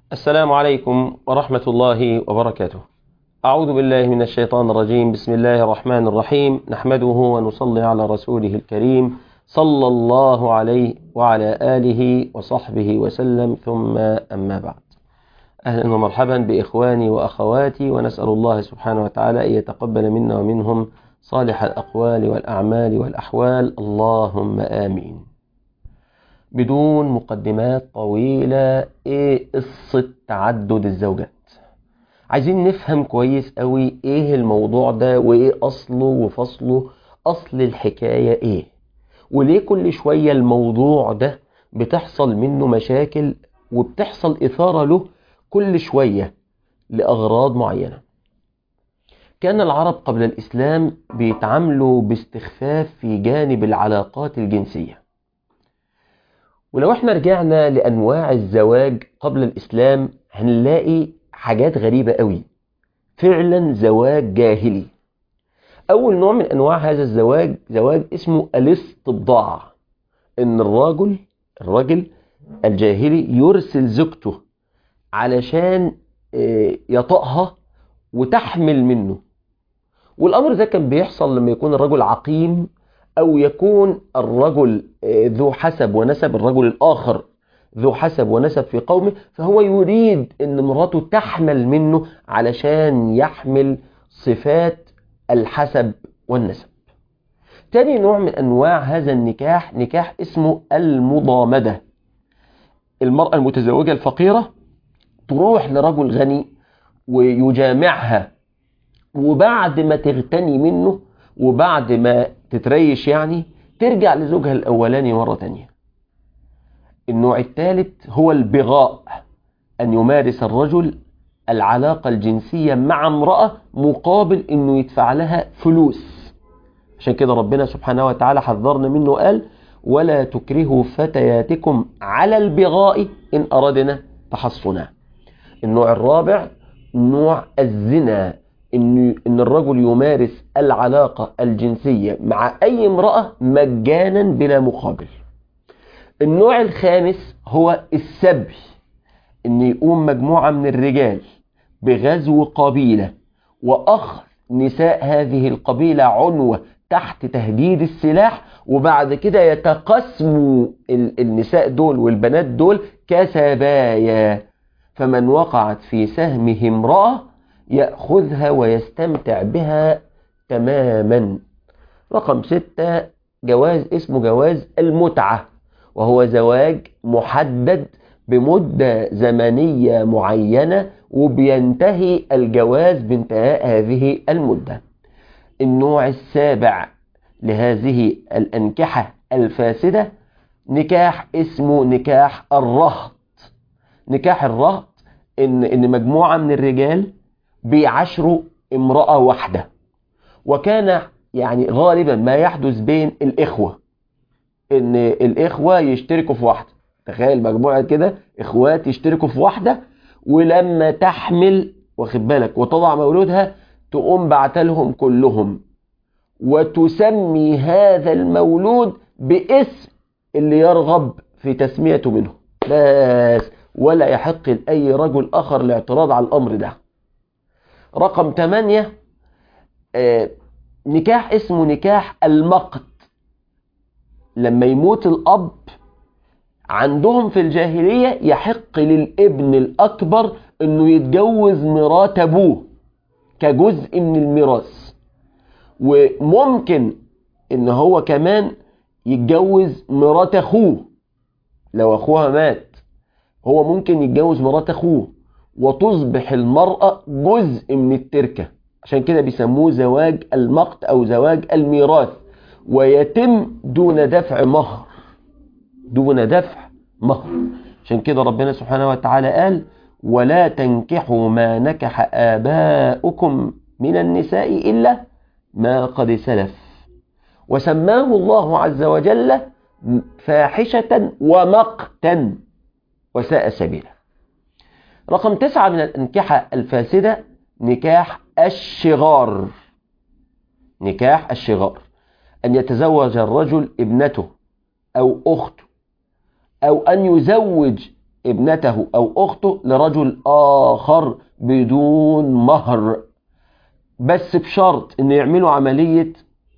السلام عليكم ورحمة الله وبركاته أعوذ بالله من الشيطان الرجيم بسم الله الرحمن الرحيم نحمده ونصلي على رسوله الكريم صلى الله عليه وعلى آله وصحبه وسلم ثم أما بعد أهلا ومرحبا بإخواني وأخواتي ونسأل الله سبحانه وتعالى أن يتقبل منا ومنهم صالح الأقوال والأعمال والأحوال اللهم آمين بدون مقدمات طويلة ايه قصة تعدد الزوجات عايزين نفهم كويس قوي ايه الموضوع ده وايه اصله وفصله اصل الحكاية ايه وليه كل شوية الموضوع ده بتحصل منه مشاكل وبتحصل اثارة له كل شوية لأغراض معينة كان العرب قبل الإسلام بيتعاملوا باستخفاف في جانب العلاقات الجنسية ولو احنا رجعنا لأنواع الزواج قبل الإسلام هنلاقي حاجات غريبة قوي فعلا زواج جاهلي أول نوع من أنواع هذا الزواج زواج اسمه الاستبضاع إن الراجل الراجل الجاهلي يرسل زوجته علشان يطأها وتحمل منه والأمر ده كان بيحصل لما يكون الرجل عقيم أو يكون الرجل ذو حسب ونسب الرجل الآخر ذو حسب ونسب في قومه فهو يريد أن مراته تحمل منه علشان يحمل صفات الحسب والنسب تاني نوع من أنواع هذا النكاح نكاح اسمه المضامدة المرأة المتزوجة الفقيرة تروح لرجل غني ويجامعها وبعد ما تغتني منه وبعد ما تتريش يعني ترجع لزوجها الأولاني مرة تانية النوع الثالث هو البغاء أن يمارس الرجل العلاقة الجنسية مع امرأة مقابل أنه يدفع لها فلوس عشان كده ربنا سبحانه وتعالى حذرنا منه قال ولا تكرهوا فتياتكم على البغاء إن أردنا تحصنا النوع الرابع نوع الزنا إن, إن الرجل يمارس العلاقة الجنسية مع أي امرأة مجانا بلا مقابل النوع الخامس هو السبي إن يقوم مجموعة من الرجال بغزو قبيلة وأخذ نساء هذه القبيلة عنوة تحت تهديد السلاح وبعد كده يتقسموا النساء دول والبنات دول كسبايا فمن وقعت في سهمه امرأة يأخذها ويستمتع بها تماما رقم ستة جواز اسمه جواز المتعة وهو زواج محدد بمدة زمنية معينة وبينتهي الجواز بانتهاء هذه المدة النوع السابع لهذه الأنكحة الفاسدة نكاح اسمه نكاح الرهط نكاح الرهط إن, إن مجموعة من الرجال بيعاشروا امرأة واحدة وكان يعني غالبا ما يحدث بين الإخوة إن الإخوة يشتركوا في واحدة تخيل مجموعة كده إخوات يشتركوا في واحدة ولما تحمل واخد بالك وتضع مولودها تقوم بعتلهم كلهم وتسمي هذا المولود باسم اللي يرغب في تسميته منه بس ولا يحق لأي رجل آخر الاعتراض على الأمر ده رقم 8 آه نكاح اسمه نكاح المقت لما يموت الأب عندهم في الجاهلية يحق للابن الأكبر أنه يتجوز مرات أبوه كجزء من الميراث وممكن ان هو كمان يتجوز مرات اخوه لو اخوها مات هو ممكن يتجوز مرات اخوه وتصبح المرأة جزء من التركة عشان كده بيسموه زواج المقت او زواج الميراث ويتم دون دفع مهر دون دفع مهر عشان كده ربنا سبحانه وتعالى قال ولا تنكحوا ما نكح آباؤكم من النساء إلا ما قد سلف وسماه الله عز وجل فاحشة ومقتا وساء سبيلا رقم تسعة من الأنكحة الفاسدة نكاح الشغار نكاح الشغار أن يتزوج الرجل ابنته أو أخته أو أن يزوج ابنته أو أخته لرجل آخر بدون مهر بس بشرط أن يعملوا عملية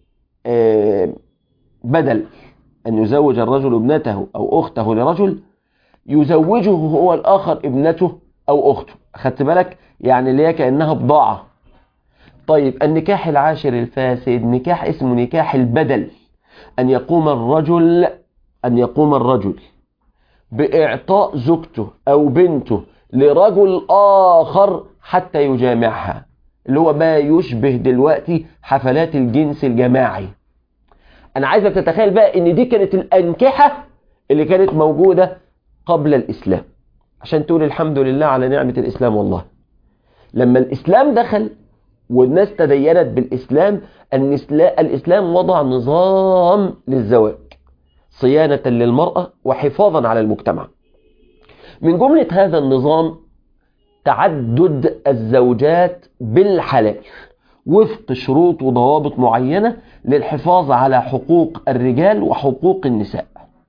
بدل أن يزوج الرجل ابنته أو أخته لرجل يزوجه هو الآخر ابنته أو أخته أخدت بالك يعني اللي هي كأنها بضاعة طيب النكاح العاشر الفاسد نكاح اسمه نكاح البدل أن يقوم الرجل أن يقوم الرجل بإعطاء زوجته أو بنته لرجل آخر حتى يجامعها اللي هو ما يشبه دلوقتي حفلات الجنس الجماعي أنا عايزك تتخيل بقى إن دي كانت الأنكحة اللي كانت موجودة قبل الإسلام عشان تقول الحمد لله على نعمة الإسلام والله لما الإسلام دخل والناس تدينت بالإسلام الإسلام وضع نظام للزواج صيانة للمرأة وحفاظا على المجتمع من جملة هذا النظام تعدد الزوجات بالحلال وفق شروط وضوابط معينة للحفاظ على حقوق الرجال وحقوق النساء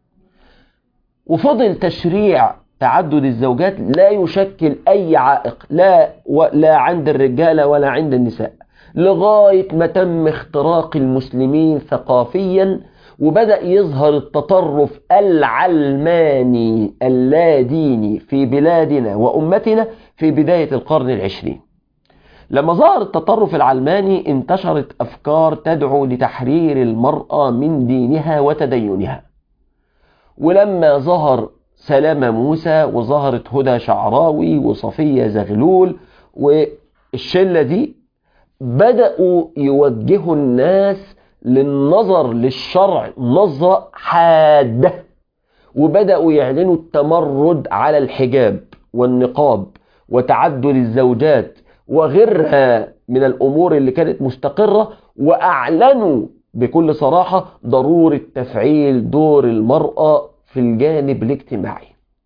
وفضل تشريع تعدد الزوجات لا يشكل أي عائق لا, لا عند الرجال ولا عند النساء لغاية ما تم اختراق المسلمين ثقافيا وبدأ يظهر التطرف العلماني اللاديني في بلادنا وأمتنا في بداية القرن العشرين لما ظهر التطرف العلماني انتشرت أفكار تدعو لتحرير المرأة من دينها وتدينها ولما ظهر سلامة موسى وظهرت هدى شعراوي وصفية زغلول والشلة دي بدأوا يوجهوا الناس للنظر للشرع نظرة حادة وبدأوا يعلنوا التمرد على الحجاب والنقاب وتعدد الزوجات وغيرها من الأمور اللي كانت مستقرة وأعلنوا بكل صراحة ضرورة تفعيل دور المرأة في الجانب الاجتماعي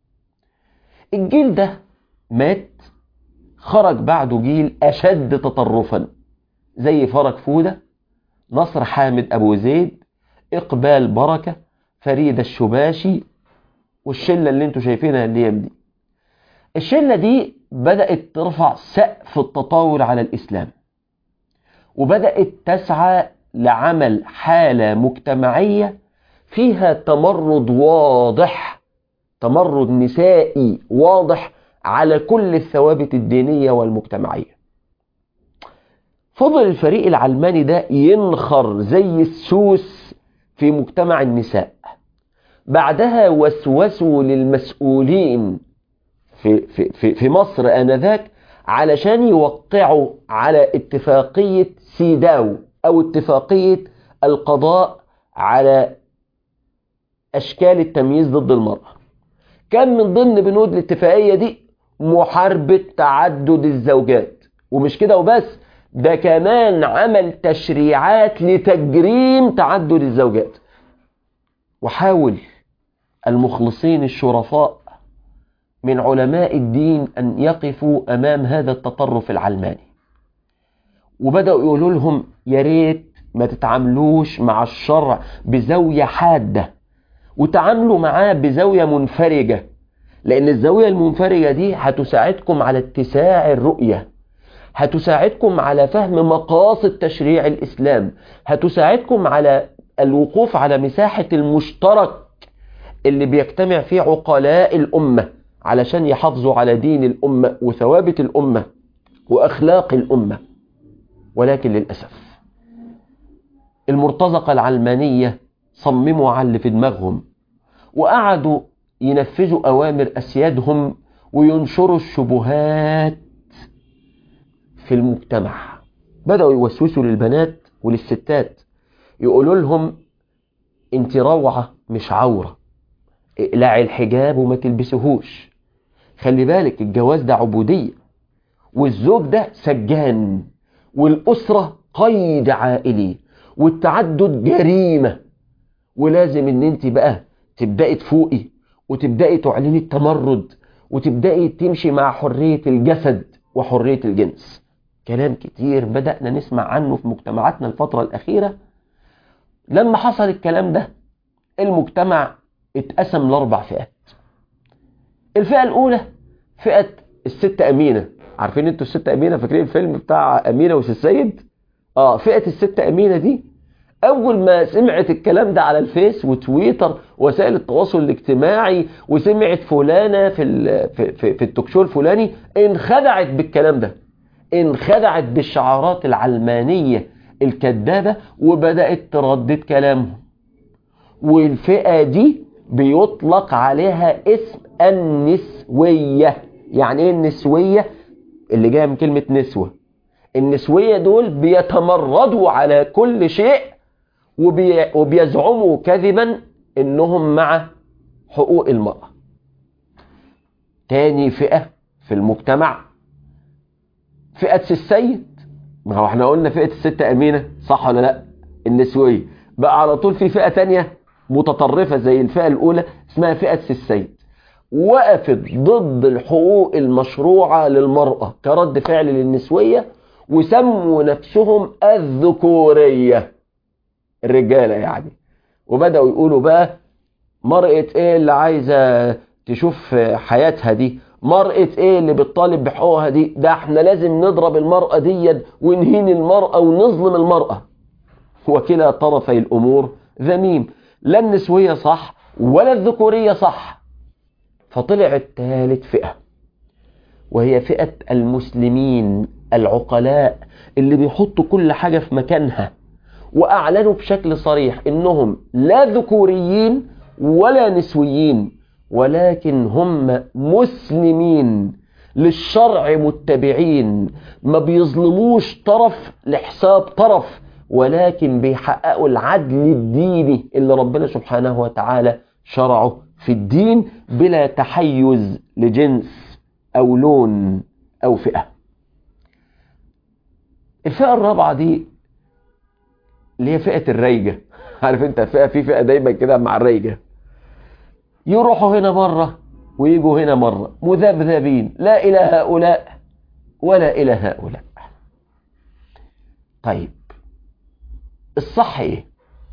الجيل ده مات خرج بعده جيل أشد تطرفا زي فرج فودة نصر حامد أبو زيد إقبال بركة فريدة الشباشي والشلة اللي انتوا شايفينها الأيام دي الشلة دي بدأت ترفع سقف التطاول على الإسلام وبدأت تسعى لعمل حالة مجتمعية فيها تمرد واضح تمرد نسائي واضح على كل الثوابت الدينية والمجتمعية فضل الفريق العلماني ده ينخر زي السوس في مجتمع النساء بعدها وسوسوا للمسؤولين في, في, في, في مصر آنذاك علشان يوقعوا على اتفاقية سيداو أو اتفاقية القضاء على أشكال التمييز ضد المرأة كان من ضمن بنود الاتفاقية دي محاربة تعدد الزوجات ومش كده وبس ده كمان عمل تشريعات لتجريم تعدد الزوجات وحاول المخلصين الشرفاء من علماء الدين أن يقفوا أمام هذا التطرف العلماني وبدأوا يقولوا لهم يا ريت ما تتعاملوش مع الشرع بزاوية حادة وتعاملوا معاه بزاوية منفرجة لأن الزاوية المنفرجة دي هتساعدكم على اتساع الرؤية هتساعدكم على فهم مقاصد تشريع الإسلام هتساعدكم على الوقوف على مساحة المشترك اللي بيجتمع فيه عقلاء الأمة علشان يحافظوا على دين الأمة وثوابت الأمة وأخلاق الأمة ولكن للأسف المرتزقة العلمانية صمموا على اللي في دماغهم وقعدوا ينفذوا أوامر أسيادهم وينشروا الشبهات في المجتمع بدأوا يوسوسوا للبنات وللستات يقولوا لهم انت روعة مش عورة اقلعي الحجاب وما تلبسهوش خلي بالك الجواز ده عبودية والزوج ده سجان والأسرة قيد عائلي والتعدد جريمة ولازم ان انت بقى تبدأي تفوقي وتبدأي تعلني التمرد وتبدأي تمشي مع حرية الجسد وحرية الجنس كلام كتير بدأنا نسمع عنه في مجتمعاتنا الفترة الأخيرة لما حصل الكلام ده المجتمع اتقسم لأربع فئات الفئة الأولى فئة الست أمينة عارفين انتوا الست أمينة فاكرين الفيلم بتاع أمينة وسي السيد اه فئة الست أمينة دي أول ما سمعت الكلام ده على الفيس وتويتر وسائل التواصل الاجتماعي وسمعت فلانة في ال- في في, في التوكشو الفلاني انخدعت بالكلام ده انخدعت بالشعارات العلمانية الكذابة وبدأت تردد كلامهم والفئة دي بيطلق عليها اسم النسوية يعني ايه النسوية اللي جاية من كلمة نسوة النسوية دول بيتمردوا على كل شيء وبي... وبيزعموا كذبا انهم مع حقوق المرأة تاني فئة في المجتمع فئة السيد ما هو احنا قلنا فئة الست أمينة صح ولا لا النسوية بقى على طول في فئة تانية متطرفة زي الفئة الأولى اسمها فئة السيد وقفت ضد الحقوق المشروعة للمرأة كرد فعل للنسوية وسموا نفسهم الذكورية الرجالة يعني وبدأوا يقولوا بقى مرأة ايه اللي عايزة تشوف حياتها دي مرأة ايه اللي بتطالب بحقوقها دي ده احنا لازم نضرب المرأة دي ونهين المرأة ونظلم المرأة وكلا طرفي الأمور ذميم لا النسوية صح ولا الذكورية صح فطلعت ثالث فئة وهي فئة المسلمين العقلاء اللي بيحطوا كل حاجة في مكانها وأعلنوا بشكل صريح إنهم لا ذكوريين ولا نسويين ولكن هم مسلمين للشرع متبعين ما بيظلموش طرف لحساب طرف ولكن بيحققوا العدل الديني اللي ربنا سبحانه وتعالى شرعه في الدين بلا تحيز لجنس أو لون أو فئة الفئة الرابعة دي اللي هي فئة الريجة عارف انت فئة في فئة دايما كده مع الريجة يروحوا هنا مرة ويجوا هنا مرة مذبذبين لا إلى هؤلاء ولا إلى هؤلاء طيب الصح ايه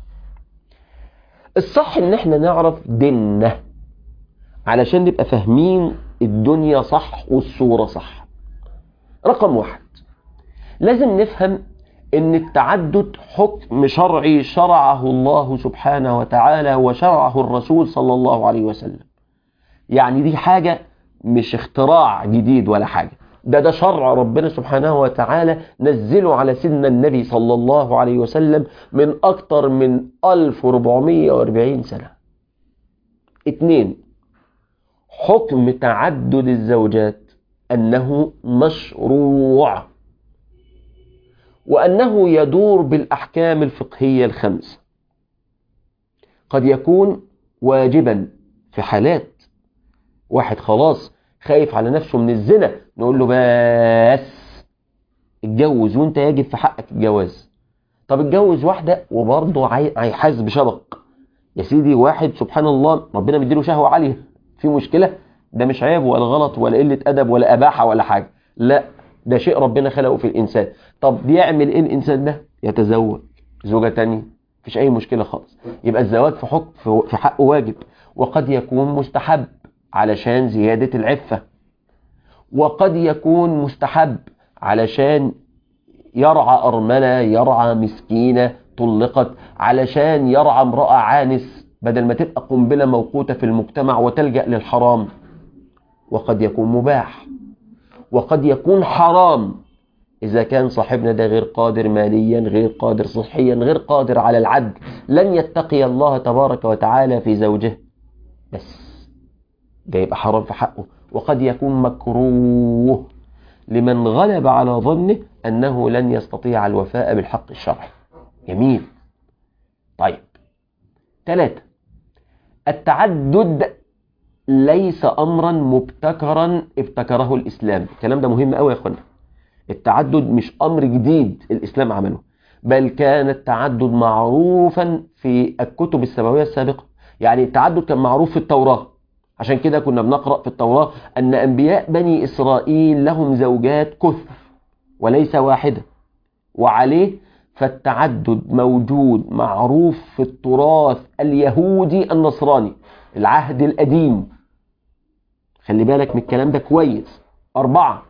الصح ان احنا نعرف ديننا علشان نبقى فاهمين الدنيا صح والصورة صح رقم واحد لازم نفهم ان التعدد حكم شرعي شرعه الله سبحانه وتعالى وشرعه الرسول صلى الله عليه وسلم يعني دي حاجة مش اختراع جديد ولا حاجة ده ده شرع ربنا سبحانه وتعالى نزله على سيدنا النبي صلى الله عليه وسلم من أكتر من 1440 سنة اتنين حكم تعدد الزوجات أنه مشروع وأنه يدور بالأحكام الفقهية الخمس قد يكون واجبا في حالات واحد خلاص خايف على نفسه من الزنا نقول له بس اتجوز وانت يجب في حقك الجواز طب اتجوز واحدة وبرضه عاي- هيحاز بشبق يا سيدي واحد سبحان الله ربنا مديله شهوة عالية في مشكلة ده مش عيب ولا غلط ولا قلة أدب ولا أباحة ولا حاجة لا ده شيء ربنا خلقه في الإنسان طب بيعمل إيه الإنسان ده يتزوج زوجة تانية مفيش أي مشكلة خالص يبقى الزواج في حق في حقه واجب وقد يكون مستحب علشان زيادة العفة وقد يكون مستحب علشان يرعى أرملة يرعى مسكينة طلقت علشان يرعى امرأة عانس بدل ما تبقى قنبلة موقوتة في المجتمع وتلجأ للحرام وقد يكون مباح وقد يكون حرام إذا كان صاحبنا ده غير قادر ماليا غير قادر صحيا غير قادر على العدل لن يتقي الله تبارك وتعالى في زوجه بس ده يبقى حرام في حقه وقد يكون مكروه لمن غلب على ظنه أنه لن يستطيع الوفاء بالحق الشرعي جميل طيب ثلاثة التعدد ليس أمرا مبتكرا ابتكره الإسلام الكلام ده مهم قوي يا أخوانا التعدد مش أمر جديد الإسلام عمله بل كان التعدد معروفا في الكتب السماوية السابقة يعني التعدد كان معروف في التوراة عشان كده كنا بنقرأ في التوراة أن أنبياء بني إسرائيل لهم زوجات كثر وليس واحدة وعليه فالتعدد موجود معروف في التراث اليهودي النصراني العهد القديم خلي بالك من الكلام ده كويس أربعة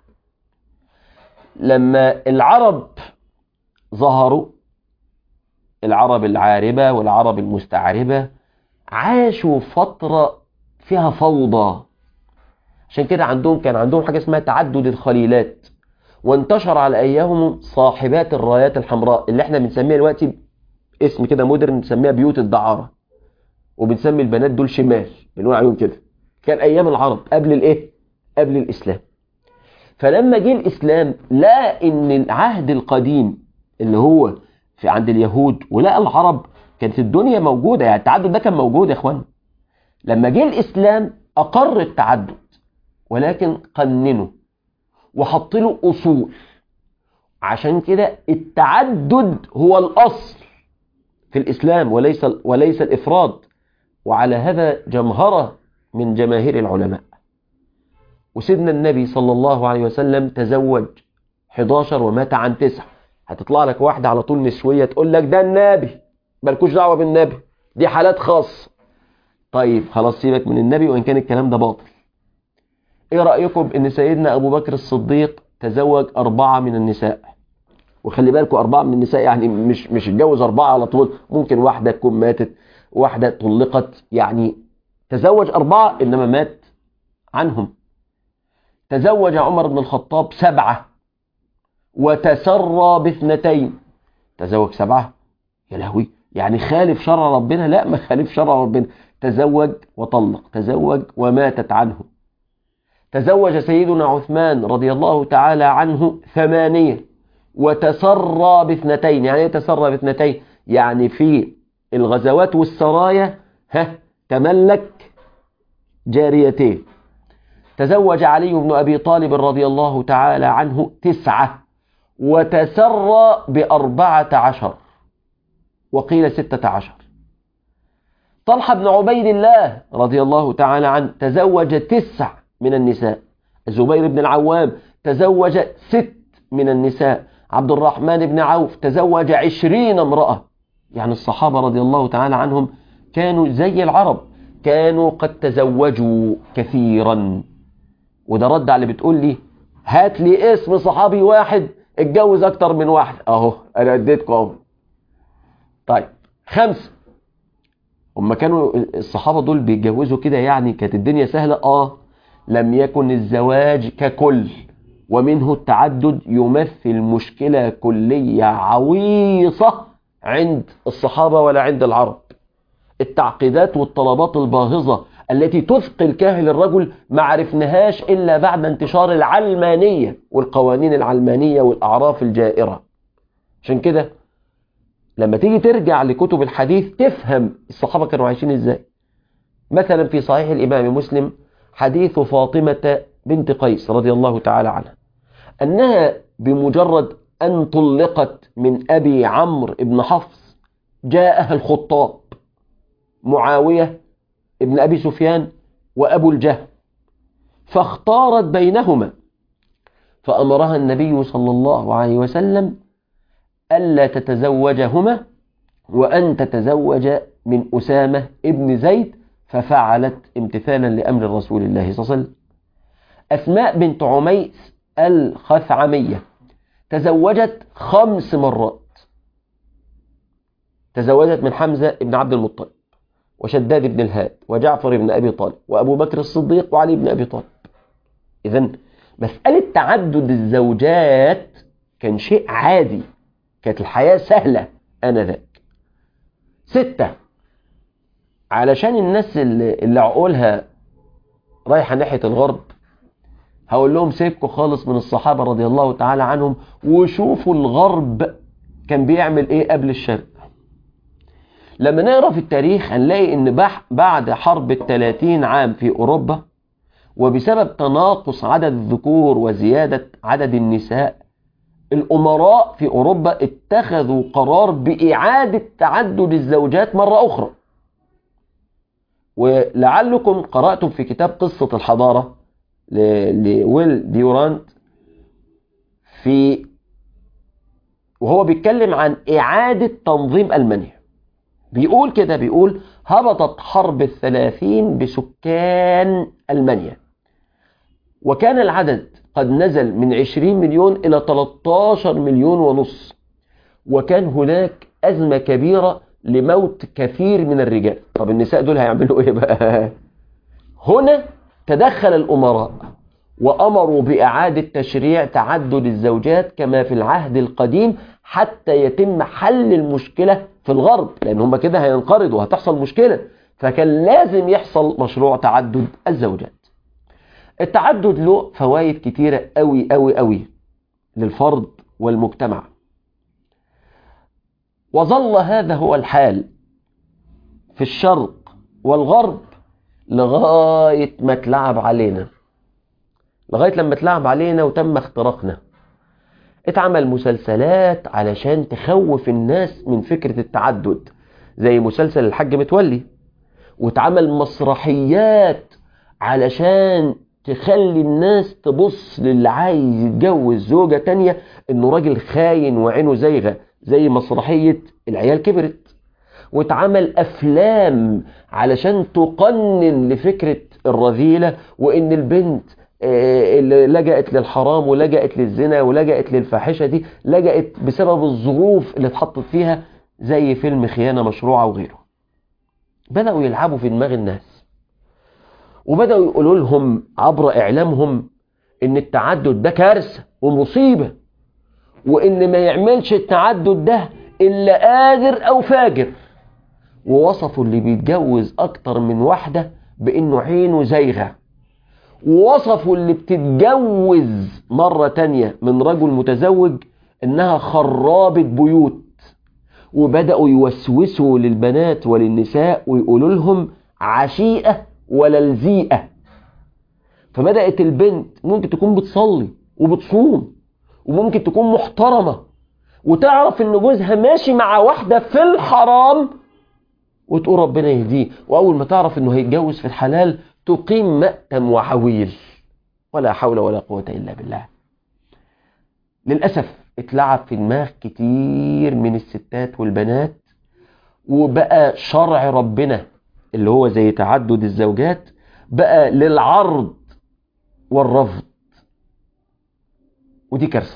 لما العرب ظهروا العرب العاربة والعرب المستعربة عاشوا فترة فيها فوضى عشان كده عندهم كان عندهم حاجة اسمها تعدد الخليلات وانتشر على أيامهم صاحبات الرايات الحمراء اللي احنا بنسميها دلوقتي اسم كده مودرن بنسميها بيوت الدعارة وبنسمي البنات دول شمال بنقول عليهم كده كان أيام العرب قبل الإيه؟ قبل الإسلام فلما جه الإسلام لقى إن العهد القديم اللي هو في عند اليهود ولقى العرب كانت الدنيا موجودة يعني التعدد ده كان موجود يا إخوان لما جه الإسلام أقر التعدد ولكن قننه وحط له أصول عشان كده التعدد هو الأصل في الإسلام وليس وليس الإفراد وعلى هذا جمهرة من جماهير العلماء وسيدنا النبي صلى الله عليه وسلم تزوج 11 ومات عن تسع هتطلع لك واحدة على طول نسوية تقول لك ده النبي مالكوش دعوة بالنبي دي حالات خاصة طيب خلاص سيبك من النبي وإن كان الكلام ده باطل ايه رأيكم ان سيدنا ابو بكر الصديق تزوج اربعة من النساء وخلي بالكم اربعة من النساء يعني مش مش اتجوز اربعة على طول ممكن واحدة تكون ماتت واحدة طلقت يعني تزوج اربعة انما مات عنهم تزوج عمر بن الخطاب سبعة وتسرى باثنتين تزوج سبعة يا لهوي يعني خالف شرع ربنا لا ما خالف شرع ربنا تزوج وطلق تزوج وماتت عنه تزوج سيدنا عثمان رضي الله تعالى عنه ثمانية وتسرى باثنتين يعني ايه تسرى باثنتين يعني في الغزوات والسرايا ها تملك جاريتين تزوج علي بن أبي طالب رضي الله تعالى عنه تسعة وتسرى بأربعة عشر وقيل ستة عشر طلحة بن عبيد الله رضي الله تعالى عنه تزوج تسع من النساء الزبير بن العوام تزوج ست من النساء عبد الرحمن بن عوف تزوج عشرين امرأة يعني الصحابة رضي الله تعالى عنهم كانوا زي العرب كانوا قد تزوجوا كثيرا وده رد على اللي بتقول لي هات لي اسم صحابي واحد اتجوز اكتر من واحد اهو انا اديتكم اهو طيب خمسة هم كانوا الصحابة دول بيتجوزوا كده يعني كانت الدنيا سهلة اه لم يكن الزواج ككل ومنه التعدد يمثل مشكلة كلية عويصة عند الصحابة ولا عند العرب التعقيدات والطلبات الباهظة التي تثقل كاهل الرجل ما عرفناهاش إلا بعد انتشار العلمانية والقوانين العلمانية والأعراف الجائرة عشان كده لما تيجي ترجع لكتب الحديث تفهم الصحابة كانوا عايشين ازاي مثلا في صحيح الإمام مسلم حديث فاطمة بنت قيس رضي الله تعالى عنها أنها بمجرد أن طلقت من أبي عمرو بن حفص جاءها الخطاب معاوية ابن أبي سفيان وأبو الجهم فاختارت بينهما فأمرها النبي صلى الله عليه وسلم ألا تتزوجهما وأن تتزوج من أسامة ابن زيد ففعلت امتثالا لأمر رسول الله صلى الله عليه وسلم أسماء بنت عميس الخثعمية تزوجت خمس مرات تزوجت من حمزة بن عبد المطلب وشداد بن الهاد وجعفر بن أبي طالب وأبو بكر الصديق وعلي بن أبي طالب إذا مسألة تعدد الزوجات كان شيء عادي كانت الحياة سهلة آنذاك ستة علشان الناس اللي, اللي عقولها رايحة ناحية الغرب هقول لهم سيبكوا خالص من الصحابة رضي الله تعالى عنهم وشوفوا الغرب كان بيعمل ايه قبل الشرق لما نقرا في التاريخ هنلاقي ان بعد حرب الثلاثين عام في اوروبا وبسبب تناقص عدد الذكور وزيادة عدد النساء الأمراء في أوروبا اتخذوا قرار بإعادة تعدد الزوجات مرة أخرى ولعلكم قرأتم في كتاب قصة الحضارة لويل ديورانت في وهو بيتكلم عن إعادة تنظيم ألمانيا بيقول كده بيقول هبطت حرب الثلاثين بسكان ألمانيا وكان العدد قد نزل من 20 مليون إلى 13 مليون ونص وكان هناك أزمة كبيرة لموت كثير من الرجال طب النساء دول هيعملوا إيه بقى هنا تدخل الأمراء وأمروا بإعادة تشريع تعدد الزوجات كما في العهد القديم حتى يتم حل المشكلة في الغرب لأن هم كده هينقرضوا وهتحصل مشكلة فكان لازم يحصل مشروع تعدد الزوجات التعدد له فوائد كتيرة قوي قوي قوي للفرد والمجتمع وظل هذا هو الحال في الشرق والغرب لغاية ما اتلعب علينا لغاية لما اتلعب علينا وتم اختراقنا اتعمل مسلسلات علشان تخوف الناس من فكرة التعدد زي مسلسل الحاج متولي واتعمل مسرحيات علشان تخلي الناس تبص للي عايز يتجوز زوجة تانية انه راجل خاين وعينه زيغة زي مسرحية العيال كبرت واتعمل افلام علشان تقنن لفكرة الرذيلة وان البنت اللي لجأت للحرام ولجأت للزنا ولجأت للفاحشة دي لجأت بسبب الظروف اللي اتحطت فيها زي فيلم خيانة مشروعة وغيره بدأوا يلعبوا في دماغ الناس وبدأوا يقولوا لهم عبر إعلامهم إن التعدد ده كارثة ومصيبة وإن ما يعملش التعدد ده إلا قادر أو فاجر ووصفوا اللي بيتجوز أكتر من واحدة بإنه عينه زيغة ووصفوا اللي بتتجوز مرة تانية من رجل متزوج إنها خرابة بيوت وبدأوا يوسوسوا للبنات وللنساء ويقولوا لهم عشيئة ولا لزيئة فبدأت البنت ممكن تكون بتصلي وبتصوم وممكن تكون محترمة وتعرف ان جوزها ماشي مع واحدة في الحرام وتقول ربنا يهديه وأول ما تعرف انه هيتجوز في الحلال تقيم مأتم وحويل ولا حول ولا قوة إلا بالله للأسف اتلعب في دماغ كتير من الستات والبنات وبقى شرع ربنا اللي هو زي تعدد الزوجات بقى للعرض والرفض ودي كارثة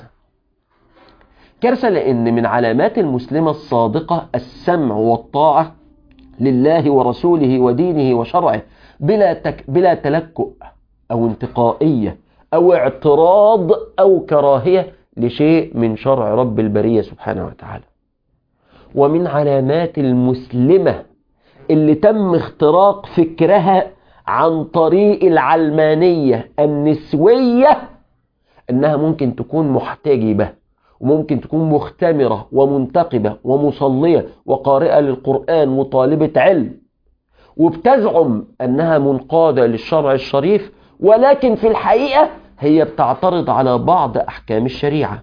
كارثة لأن من علامات المسلمة الصادقة السمع والطاعة لله ورسوله ودينه وشرعه بلا, تك بلا تلكؤ أو انتقائية أو اعتراض أو كراهية لشيء من شرع رب البرية سبحانه وتعالى ومن علامات المسلمة اللي تم اختراق فكرها عن طريق العلمانية النسوية انها ممكن تكون محتجبة وممكن تكون مختمرة ومنتقبة ومصلية وقارئة للقرآن وطالبة علم وبتزعم انها منقادة للشرع الشريف ولكن في الحقيقة هي بتعترض على بعض احكام الشريعة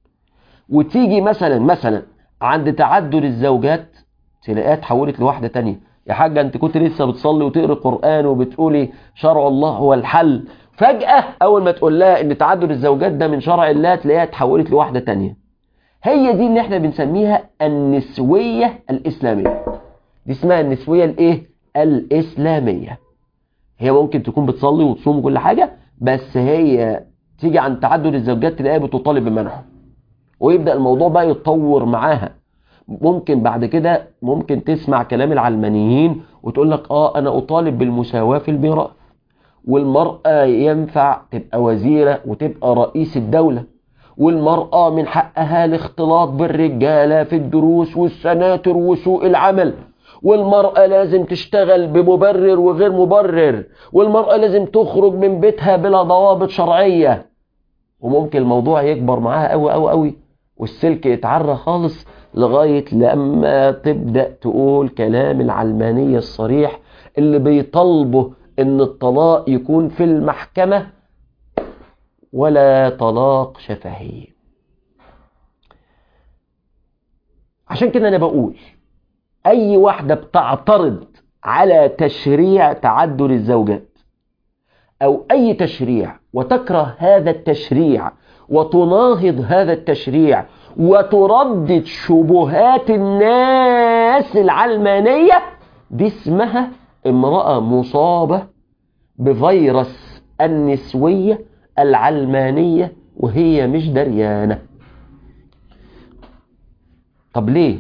وتيجي مثلا مثلا عند تعدد الزوجات تلاقيها اتحولت لواحدة تانية يا حاجة انت كنت لسه بتصلي وتقري قرآن وبتقولي شرع الله هو الحل فجأة اول ما تقول لها ان تعدد الزوجات ده من شرع الله تلاقيها اتحولت لواحدة تانية هي دي اللي احنا بنسميها النسوية الاسلامية دي اسمها النسوية الايه الاسلامية هي ممكن تكون بتصلي وتصوم وكل حاجة بس هي تيجي عن تعدد الزوجات تلاقيها بتطالب بمنعه ويبدأ الموضوع بقى يتطور معاها ممكن بعد كده ممكن تسمع كلام العلمانيين وتقول لك اه انا اطالب بالمساواة في الميراث والمرأة ينفع تبقى وزيرة وتبقى رئيس الدولة والمرأة من حقها الاختلاط بالرجالة في الدروس والسناتر وسوق العمل والمرأة لازم تشتغل بمبرر وغير مبرر والمرأة لازم تخرج من بيتها بلا ضوابط شرعية وممكن الموضوع يكبر معاها قوي قوي قوي والسلك يتعرى خالص لغاية لما تبدأ تقول كلام العلمانية الصريح اللي بيطالبه ان الطلاق يكون في المحكمة ولا طلاق شفهي عشان كده انا بقول اي واحدة بتعترض على تشريع تعدد الزوجات او اي تشريع وتكره هذا التشريع وتناهض هذا التشريع وتردد شبهات الناس العلمانية دي اسمها امرأة مصابة بفيروس النسوية العلمانية وهي مش دريانة طب ليه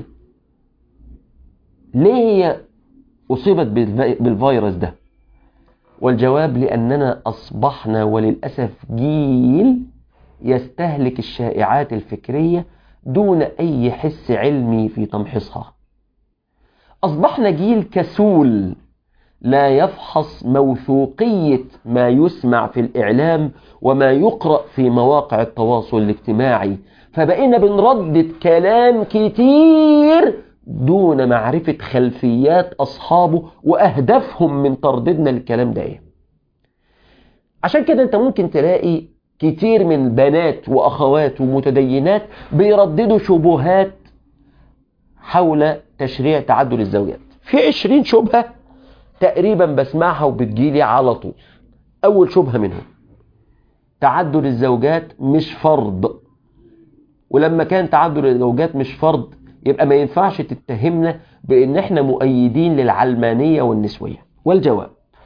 ليه هي أصيبت بالفيروس ده والجواب لأننا أصبحنا وللأسف جيل يستهلك الشائعات الفكرية دون أي حس علمي في تمحيصها أصبحنا جيل كسول لا يفحص موثوقية ما يسمع في الإعلام وما يقرأ في مواقع التواصل الاجتماعي فبقينا بنردد كلام كتير دون معرفة خلفيات أصحابه وأهدافهم من ترددنا للكلام ده إيه عشان كده أنت ممكن تلاقي كتير من بنات وأخوات ومتدينات بيرددوا شبهات حول تشريع تعدد الزوجات في عشرين شبهة تقريبا بسمعها وبتجيلي على طول أول شبهة منهم تعدد الزوجات مش فرض ولما كان تعدد الزوجات مش فرض يبقى ما ينفعش تتهمنا بان احنا مؤيدين للعلمانية والنسوية والجواب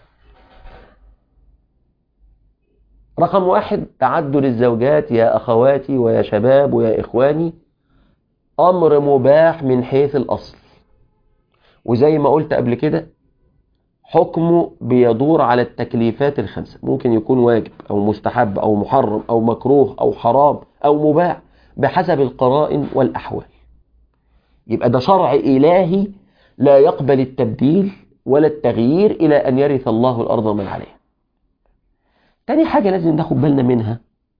رقم واحد تعدد الزوجات يا اخواتي ويا شباب ويا اخواني امر مباح من حيث الاصل وزي ما قلت قبل كده حكمه بيدور على التكليفات الخمسة ممكن يكون واجب او مستحب او محرم او مكروه او حرام او مباح بحسب القرائن والأحوال يبقى ده شرع إلهي لا يقبل التبديل ولا التغيير إلى أن يرث الله الأرض ومن عليها تاني حاجة لازم ناخد بالنا منها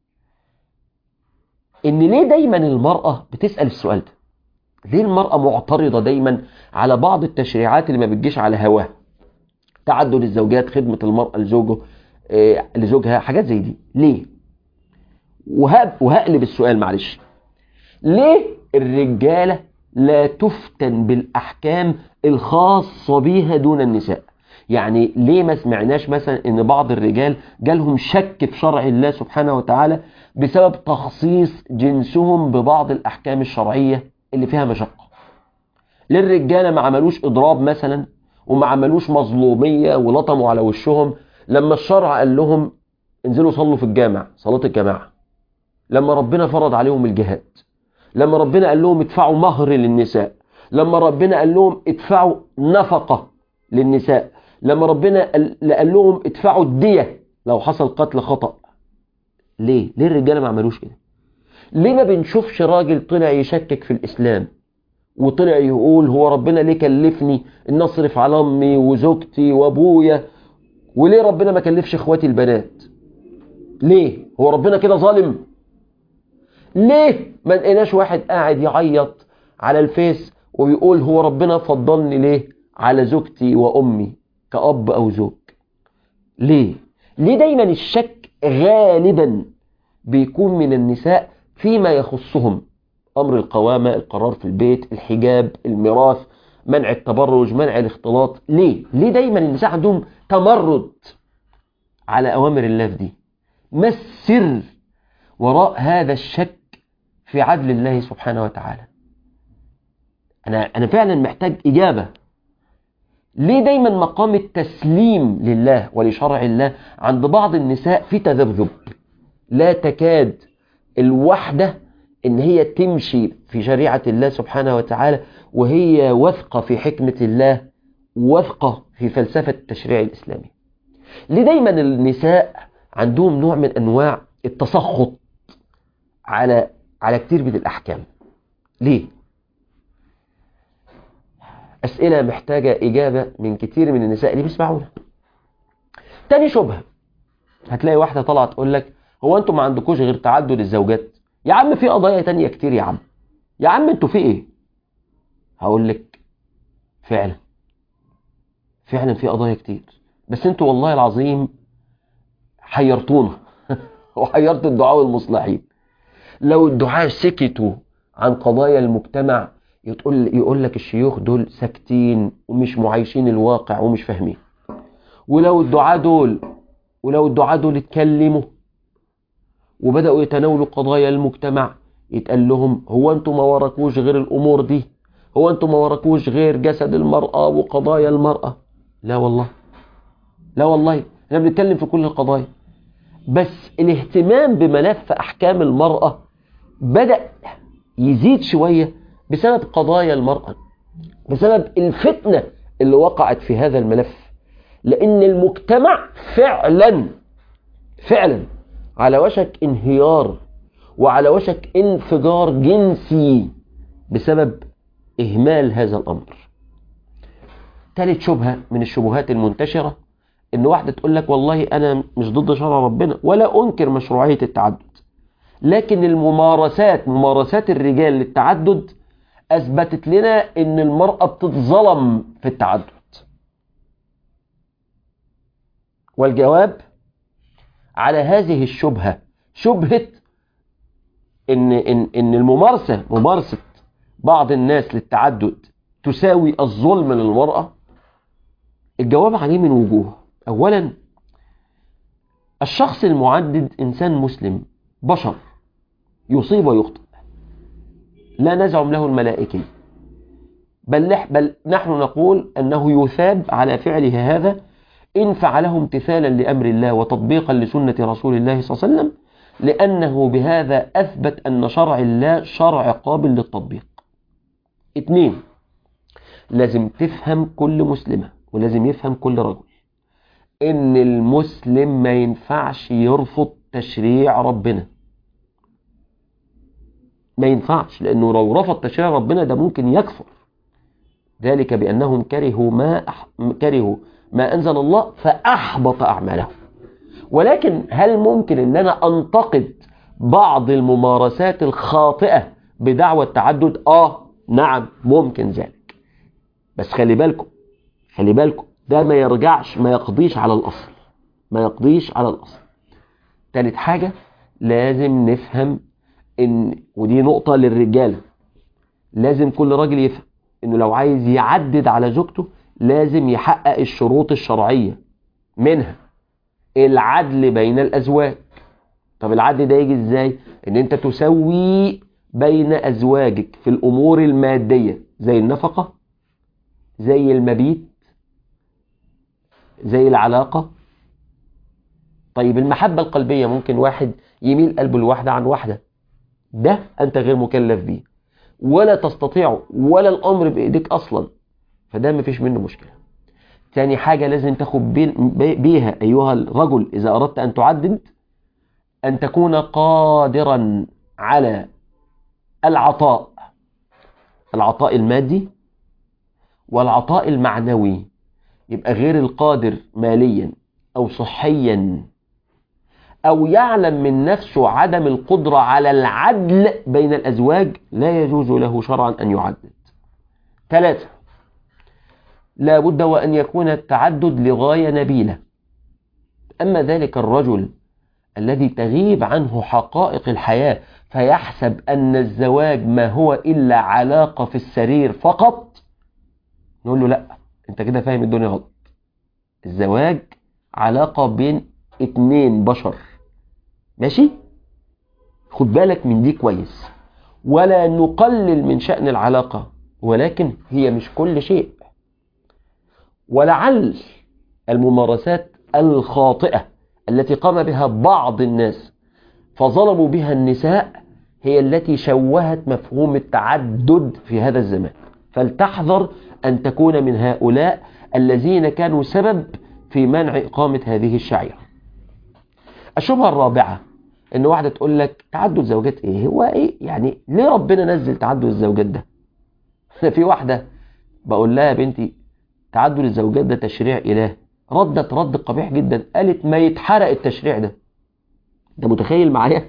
إن ليه دايما المرأة بتسأل السؤال ده ليه المرأة معترضة دايما على بعض التشريعات اللي ما بتجيش على هواها تعدد الزوجات خدمة المرأة لزوجه آه لزوجها حاجات زي دي ليه وهقلب السؤال معلش ليه الرجالة لا تفتن بالأحكام الخاصة بيها دون النساء يعني ليه ما سمعناش مثلا ان بعض الرجال جالهم شك في شرع الله سبحانه وتعالى بسبب تخصيص جنسهم ببعض الأحكام الشرعية اللي فيها مشقة للرجالة ما عملوش إضراب مثلا وما عملوش مظلومية ولطموا على وشهم لما الشرع قال لهم انزلوا صلوا في الجامع صلاة الجماعة لما ربنا فرض عليهم الجهاد لما ربنا قال لهم ادفعوا مهر للنساء لما ربنا قال لهم ادفعوا نفقة للنساء لما ربنا قال لهم ادفعوا الدية لو حصل قتل خطأ ليه؟ ليه الرجالة ما عملوش كده؟ ليه ما بنشوفش راجل طلع يشكك في الإسلام وطلع يقول هو ربنا ليه كلفني ان اصرف على امي وزوجتي وابويا وليه ربنا ما كلفش اخواتي البنات ليه هو ربنا كده ظالم ليه ما لقيناش واحد قاعد يعيط على الفيس وبيقول هو ربنا فضلني ليه على زوجتي وامي كأب او زوج ليه ليه دايما الشك غالبا بيكون من النساء فيما يخصهم امر القوامة القرار في البيت الحجاب الميراث منع التبرج منع الاختلاط ليه ليه دايما النساء عندهم تمرد على اوامر الله في دي ما السر وراء هذا الشك في عدل الله سبحانه وتعالى أنا, أنا فعلا محتاج إجابة ليه دايما مقام التسليم لله ولشرع الله عند بعض النساء في تذبذب لا تكاد الوحدة ان هي تمشي في شريعة الله سبحانه وتعالى وهي واثقة في حكمة الله واثقة في فلسفة التشريع الإسلامي ليه دايما النساء عندهم نوع من أنواع التسخط على على كتير من الأحكام ليه؟ أسئلة محتاجة إجابة من كتير من النساء اللي بيسمعونا تاني شبهة هتلاقي واحدة طلعت تقول لك هو أنتم ما عندكوش غير تعدد الزوجات يا عم في قضايا تانية كتير يا عم يا عم أنتوا في إيه هقول لك فعلا فعلا في قضايا كتير بس أنتوا والله العظيم حيرتونا وحيرت الدعاء المصلحين لو الدعاء سكتوا عن قضايا المجتمع يقول يقول لك الشيوخ دول ساكتين ومش معايشين الواقع ومش فاهمين ولو الدعاء دول ولو الدعاء دول اتكلموا وبدأوا يتناولوا قضايا المجتمع يتقال لهم هو انتوا ما وراكوش غير الامور دي هو انتوا ما وراكوش غير جسد المرأة وقضايا المرأة لا والله لا والله احنا بنتكلم في كل القضايا بس الاهتمام بملف أحكام المرأة بدأ يزيد شوية بسبب قضايا المرأة بسبب الفتنة اللي وقعت في هذا الملف لأن المجتمع فعلا فعلا على وشك انهيار وعلى وشك انفجار جنسي بسبب إهمال هذا الأمر ثالث شبهة من الشبهات المنتشرة إن واحدة تقول لك والله أنا مش ضد شرع ربنا ولا أنكر مشروعية التعدد لكن الممارسات ممارسات الرجال للتعدد أثبتت لنا إن المرأة بتتظلم في التعدد والجواب على هذه الشبهة شبهة إن, إن, إن الممارسة ممارسة بعض الناس للتعدد تساوي الظلم للمرأة الجواب عليه من وجوه أولا الشخص المعدد إنسان مسلم بشر يصيب ويخطئ لا نزعم له الملائكة بل, بل نحن نقول أنه يثاب على فعله هذا إن فعله امتثالا لأمر الله وتطبيقا لسنة رسول الله صلى الله عليه وسلم لأنه بهذا أثبت أن شرع الله شرع قابل للتطبيق اثنين لازم تفهم كل مسلمة ولازم يفهم كل رجل ان المسلم ما ينفعش يرفض تشريع ربنا ما ينفعش لانه لو رفض تشريع ربنا ده ممكن يكفر ذلك بانهم كرهوا ما أح... كرهوا ما انزل الله فاحبط اعمالهم ولكن هل ممكن ان انا انتقد بعض الممارسات الخاطئه بدعوى التعدد اه نعم ممكن ذلك بس خلي بالكم خلي بالكم ده ما يرجعش ما يقضيش على الأصل ما يقضيش على الأصل تالت حاجة لازم نفهم ان ودي نقطة للرجالة لازم كل راجل يفهم انه لو عايز يعدد على زوجته لازم يحقق الشروط الشرعية منها العدل بين الأزواج طب العدل ده يجي ازاي ان انت تسوي بين أزواجك في الأمور المادية زي النفقة زي المبيت زي العلاقة طيب المحبة القلبية ممكن واحد يميل قلبه لواحدة عن واحدة ده أنت غير مكلف بيه ولا تستطيع ولا الأمر بإيديك أصلا فده مفيش منه مشكلة تاني حاجة لازم تاخد بيها أيها الرجل إذا أردت أن تعدد أن تكون قادرا على العطاء العطاء المادي والعطاء المعنوي يبقى غير القادر ماليا أو صحيا أو يعلم من نفسه عدم القدرة على العدل بين الأزواج لا يجوز له شرعا أن يعدد ثلاثة لا بد وأن يكون التعدد لغاية نبيلة أما ذلك الرجل الذي تغيب عنه حقائق الحياة فيحسب أن الزواج ما هو إلا علاقة في السرير فقط نقول له لا انت كده فاهم الدنيا غلط الزواج علاقة بين اتنين بشر ماشي خد بالك من دي كويس ولا نقلل من شأن العلاقة ولكن هي مش كل شيء ولعل الممارسات الخاطئة التي قام بها بعض الناس فظلموا بها النساء هي التي شوهت مفهوم التعدد في هذا الزمان فلتحذر أن تكون من هؤلاء الذين كانوا سبب في منع إقامة هذه الشعيرة الشبهة الرابعة ان واحدة تقول لك تعدد زوجات ايه هو ايه يعني ليه ربنا نزل تعدد الزوجات ده في واحدة بقول لها يا بنتي تعدد الزوجات ده تشريع اله ردت رد قبيح جدا قالت ما يتحرق التشريع ده ده متخيل معايا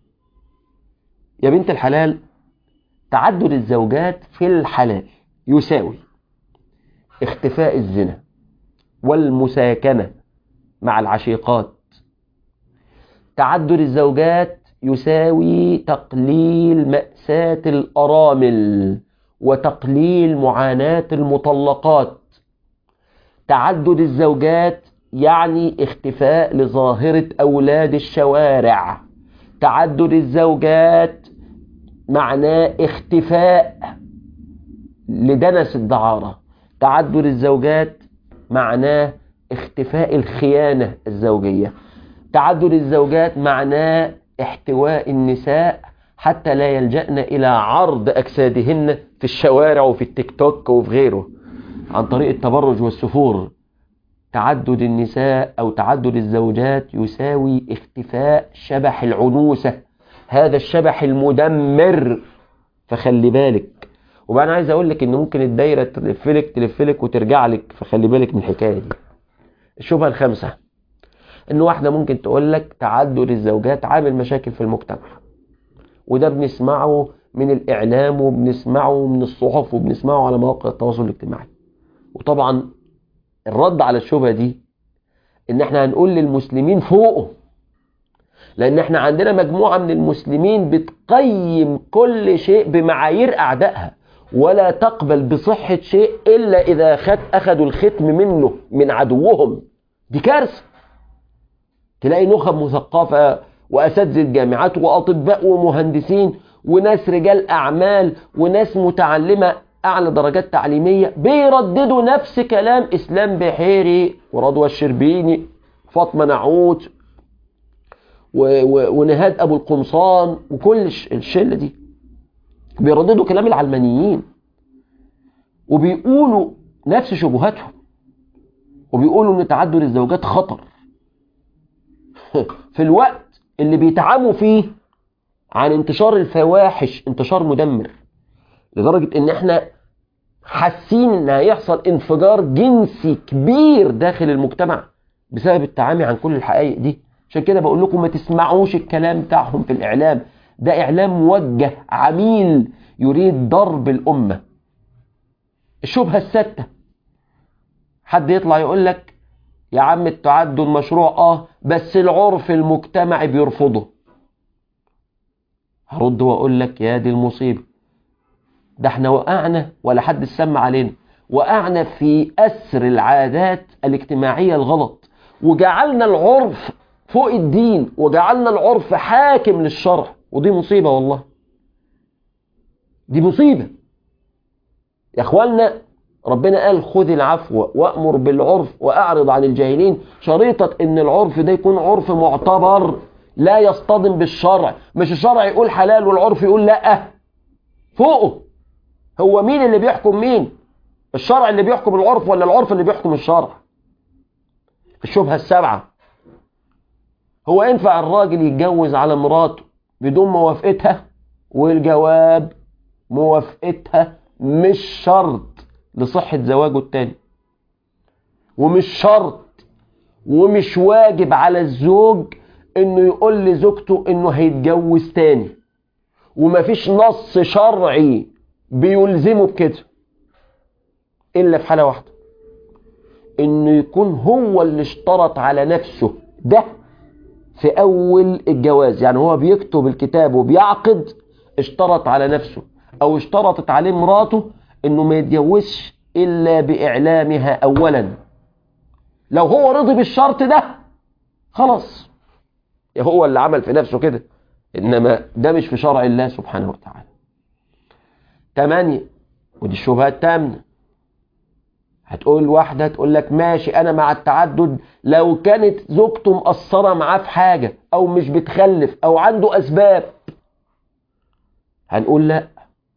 يا بنت الحلال تعدد الزوجات في الحلال يساوي اختفاء الزنا والمساكنة مع العشيقات تعدد الزوجات يساوي تقليل مأساة الأرامل وتقليل معاناة المطلقات تعدد الزوجات يعني اختفاء لظاهرة أولاد الشوارع تعدد الزوجات معناه اختفاء لدنس الدعارة تعدد الزوجات معناه اختفاء الخيانة الزوجية تعدد الزوجات معناه احتواء النساء حتى لا يلجأن إلى عرض أجسادهن في الشوارع وفي التيك توك وفي غيره عن طريق التبرج والسفور تعدد النساء أو تعدد الزوجات يساوي اختفاء شبح العنوسة هذا الشبح المدمر فخلي بالك وبقى أنا عايز أقول لك إن ممكن الدايرة تلفلك تلفلك وترجع لك فخلي بالك من الحكاية دي الشبهة الخامسة إن واحدة ممكن تقول لك تعدد الزوجات عامل مشاكل في المجتمع وده بنسمعه من الإعلام وبنسمعه من الصحف وبنسمعه على مواقع التواصل الاجتماعي وطبعا الرد على الشبهة دي ان احنا هنقول للمسلمين فوقه لان احنا عندنا مجموعة من المسلمين بتقيم كل شيء بمعايير اعدائها ولا تقبل بصحة شيء الا اذا خد اخذوا الختم منه من عدوهم دي كارثة تلاقي نخب مثقفة واساتذة جامعات واطباء ومهندسين وناس رجال اعمال وناس متعلمة أعلى درجات تعليمية بيرددوا نفس كلام إسلام بحيري ورضوى الشربيني فاطمة نعوت و... و... ونهاد أبو القمصان وكل الشلة دي بيرددوا كلام العلمانيين وبيقولوا نفس شبهاتهم وبيقولوا ان تعدد الزوجات خطر في الوقت اللي بيتعاموا فيه عن انتشار الفواحش انتشار مدمر لدرجة ان احنا حاسين ان هيحصل انفجار جنسي كبير داخل المجتمع بسبب التعامي عن كل الحقائق دي عشان كده بقول لكم ما تسمعوش الكلام بتاعهم في الاعلام ده اعلام موجه عميل يريد ضرب الامه الشبهه السادسه حد يطلع يقول لك يا عم التعدد مشروع اه بس العرف المجتمعي بيرفضه هرد واقول لك يا دي المصيبه ده احنا وقعنا ولا حد سمع علينا وقعنا في أسر العادات الاجتماعية الغلط وجعلنا العرف فوق الدين وجعلنا العرف حاكم للشرع ودي مصيبة والله دي مصيبة يا اخوانا ربنا قال خذ العفو وأمر بالعرف وأعرض عن الجاهلين شريطة ان العرف ده يكون عرف معتبر لا يصطدم بالشرع مش الشرع يقول حلال والعرف يقول لا فوقه هو مين اللي بيحكم مين الشرع اللي بيحكم العرف ولا العرف اللي بيحكم الشرع الشبهة السبعة هو ينفع الراجل يتجوز على مراته بدون موافقتها والجواب موافقتها مش شرط لصحة زواجه التاني ومش شرط ومش واجب على الزوج انه يقول لزوجته انه هيتجوز تاني ومفيش نص شرعي بيلزمه بكده الا في حاله واحده انه يكون هو اللي اشترط على نفسه ده في اول الجواز يعني هو بيكتب الكتاب وبيعقد اشترط على نفسه او اشترطت عليه مراته انه ما يتجوزش الا باعلامها اولا لو هو رضي بالشرط ده خلاص هو اللي عمل في نفسه كده انما ده مش في شرع الله سبحانه وتعالى تمانية ودي الشبهة التامنة هتقول واحدة تقول لك ماشي أنا مع التعدد لو كانت زوجته مقصرة معاه في حاجة أو مش بتخلف أو عنده أسباب هنقول لا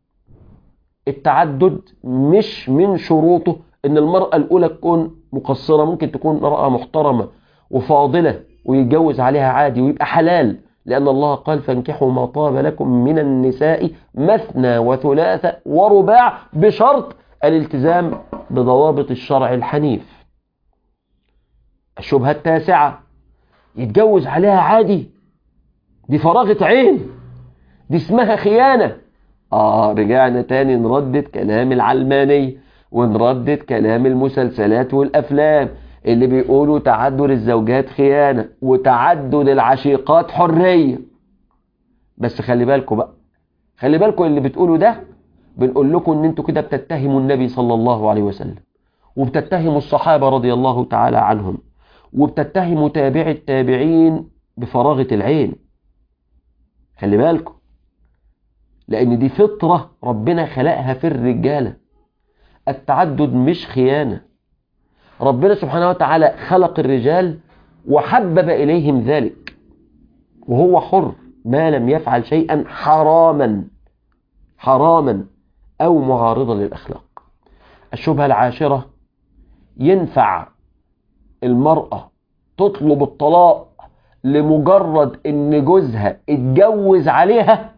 التعدد مش من شروطه إن المرأة الأولى تكون مقصرة ممكن تكون امرأة محترمة وفاضلة ويتجوز عليها عادي ويبقى حلال لأن الله قال فانكحوا ما طاب لكم من النساء مثنى وثلاث ورباع بشرط الالتزام بضوابط الشرع الحنيف الشبهة التاسعة يتجوز عليها عادي دي فراغة عين دي اسمها خيانة آه رجعنا تاني نردد كلام العلماني ونردد كلام المسلسلات والأفلام اللي بيقولوا تعدد الزوجات خيانة وتعدد العشيقات حرية بس خلي بالكم بقى خلي بالكم اللي بتقولوا ده بنقول لكم ان انتوا كده بتتهموا النبي صلى الله عليه وسلم وبتتهموا الصحابة رضي الله تعالى عنهم وبتتهموا تابع التابعين بفراغة العين خلي بالكم لان دي فطرة ربنا خلقها في الرجالة التعدد مش خيانة ربنا سبحانه وتعالى خلق الرجال وحبب إليهم ذلك وهو حر ما لم يفعل شيئا حراما حراما أو معارضا للأخلاق الشبهة العاشرة ينفع المرأة تطلب الطلاق لمجرد ان جوزها اتجوز عليها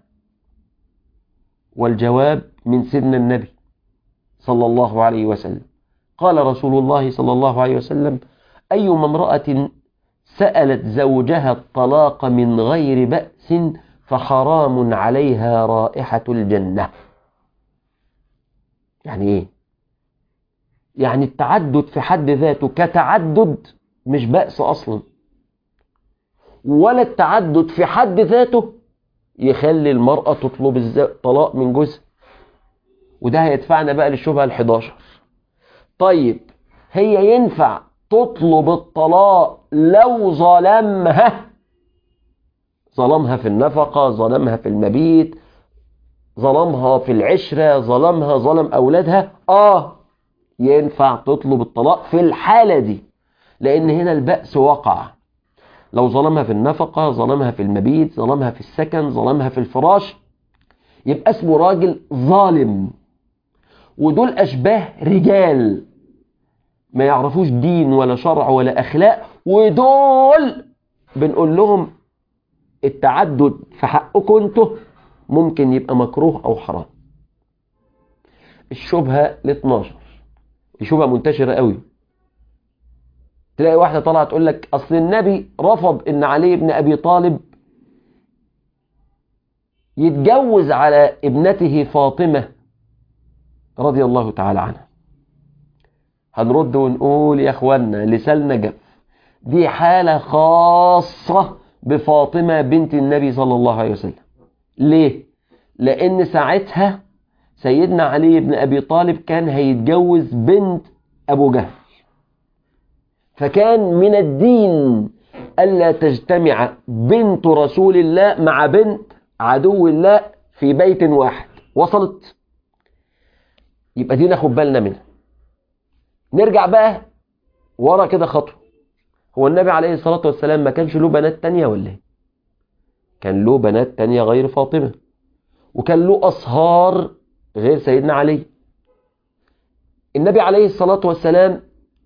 والجواب من سيدنا النبي صلى الله عليه وسلم قال رسول الله صلى الله عليه وسلم أيما امرأة سألت زوجها الطلاق من غير بأس فحرام عليها رائحة الجنة يعني ايه يعني التعدد في حد ذاته كتعدد مش بأس أصلا ولا التعدد في حد ذاته يخلي المرأة تطلب الطلاق من جوزها وده هيدفعنا بقى للشبهة ال11 طيب هي ينفع تطلب الطلاق لو ظلمها ظلمها في النفقة ظلمها في المبيت ظلمها في العشرة ظلمها ظلم أولادها آه ينفع تطلب الطلاق في الحالة دي لأن هنا البأس وقع لو ظلمها في النفقة ظلمها في المبيت ظلمها في السكن ظلمها في الفراش يبقى اسمه راجل ظالم ودول أشباه رجال ما يعرفوش دين ولا شرع ولا أخلاق ودول بنقول لهم التعدد في حقكم انتوا ممكن يبقى مكروه أو حرام الشبهة ل 12 دي شبهة منتشرة قوي تلاقي واحدة طالعة تقول لك أصل النبي رفض إن علي بن أبي طالب يتجوز على ابنته فاطمة رضي الله تعالى عنها هنرد ونقول يا اخوانا لساننا جف دي حالة خاصة بفاطمة بنت النبي صلى الله عليه وسلم ليه؟ لأن ساعتها سيدنا علي بن أبي طالب كان هيتجوز بنت أبو جهل فكان من الدين ألا تجتمع بنت رسول الله مع بنت عدو الله في بيت واحد وصلت يبقى دي ناخد بالنا منها نرجع بقى ورا كده خطوة هو النبي عليه الصلاة والسلام ما كانش له بنات تانية ولا ايه كان له بنات تانية غير فاطمة وكان له أصهار غير سيدنا علي النبي عليه الصلاة والسلام